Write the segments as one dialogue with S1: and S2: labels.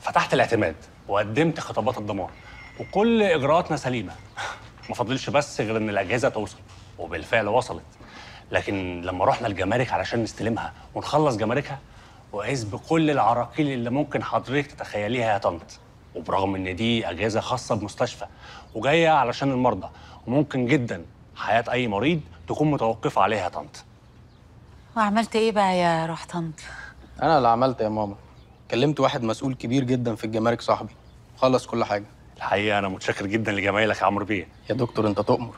S1: فتحت الاعتماد وقدمت خطابات الضمان وكل اجراءاتنا سليمه ما فضلش بس غير ان الاجهزه توصل وبالفعل وصلت لكن لما رحنا الجمارك علشان نستلمها ونخلص جماركها وقيس بكل العراقيل اللي ممكن حضرتك تتخيليها يا طنط وبرغم ان دي اجهزه خاصه بمستشفى وجايه علشان المرضى وممكن جدا حياه اي مريض تكون متوقفه عليها يا طنط
S2: وعملت ايه بقى يا روح طنط
S3: انا اللي عملت يا ماما كلمت واحد مسؤول كبير جدا في الجمارك صاحبي خلص كل حاجه
S1: الحقيقه انا متشكر جدا لجمايلك يا عمرو بيه
S3: يا دكتور انت تؤمر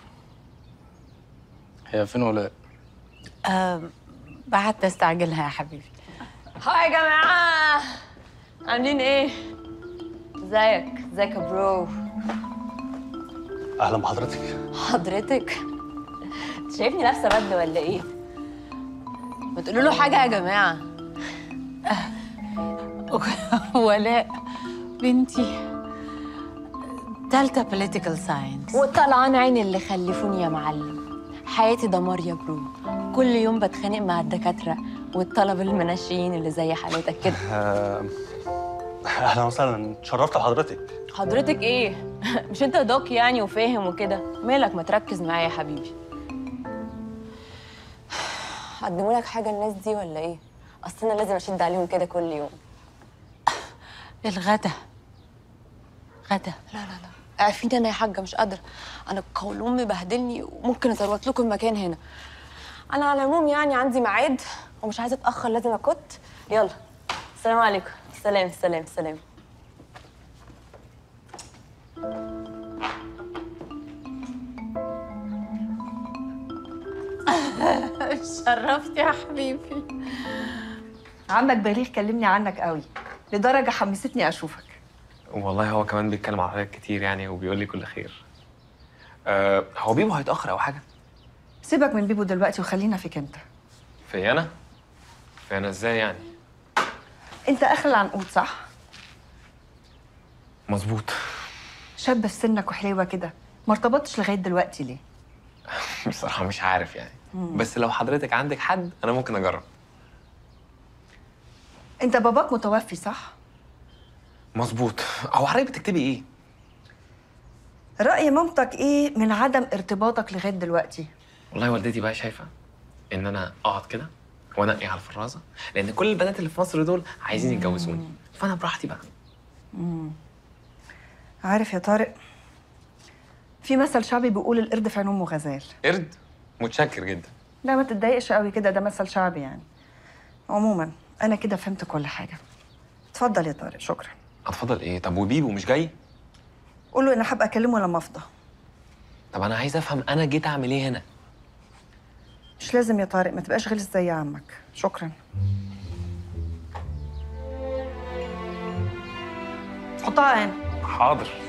S3: هي فين ولاء
S2: آه بعت استعجلها يا حبيبي
S4: هاي يا جماعة عاملين ايه؟ ازيك؟ ازيك يا برو؟
S1: اهلا بحضرتك
S4: حضرتك انت شايفني لابسة بدلة ولا ايه؟ ما تقولوا له حاجة يا جماعة
S2: ولاء بنتي تالتة بوليتيكال ساينس
S4: وطلعان عيني اللي خلفوني يا معلم حياتي دمار يا برو كل يوم بتخانق مع الدكاترة والطلبة المنشيين اللي زي حالتك كده
S1: اهلا وسهلا اتشرفت بحضرتك
S4: حضرتك ايه؟ مش انت دوك يعني وفاهم وكده مالك ما تركز معايا يا حبيبي قدموا لك حاجة الناس دي ولا ايه؟ اصل انا لازم اشد عليهم كده كل يوم
S2: الغدا غدا
S4: لا لا لا عارفين انا يا حاجه مش قادره انا القولون مبهدلني وممكن ازروت لكم مكان هنا انا على العموم يعني عندي ميعاد ومش عايزه اتاخر لازم اكت يلا السلام عليكم سلام سلام سلام
S2: شرفت يا حبيبي
S5: عمك بليغ كلمني عنك قوي لدرجة حمستني أشوفك
S6: والله هو كمان بيتكلم على حاجات كتير يعني وبيقول لي كل خير أه هو بيبو هيتأخر أو حاجة؟
S5: سيبك من بيبو دلوقتي وخلينا فيك أنت
S6: في أنا؟ في أنا إزاي يعني؟
S5: أنت آخر العنقود صح؟
S6: مظبوط
S5: شاب في سنك وحليوة كده ما ارتبطتش لغاية دلوقتي ليه؟
S6: بصراحة مش عارف يعني بس لو حضرتك عندك حد أنا ممكن أجرب
S5: أنت باباك متوفي صح؟
S6: مظبوط هو حضرتك بتكتبي إيه؟
S5: رأي مامتك إيه من عدم ارتباطك لغاية دلوقتي؟
S6: والله والدتي بقى شايفة إن أنا أقعد كده وأنقي على الفرازة لأن كل البنات اللي في مصر دول عايزين يتجوزوني فأنا براحتي بقى
S5: عارف يا طارق في مثل شعبي بيقول القرد في عين أمه غزال
S6: قرد متشكر جدا
S5: لا ما تتضايقش قوي كده ده مثل شعبي يعني عموما أنا كده فهمت كل حاجة اتفضل يا طارق شكرا
S6: اتفضل إيه؟ طب وبيبو مش جاي؟
S5: قول له أنا هبقى أكلمه لما أفضى
S6: طب أنا عايز أفهم أنا جيت أعمل إيه هنا؟
S5: مش لازم يا طارق ما تبقاش غلس زي عمك شكرا حطها هنا
S6: حاضر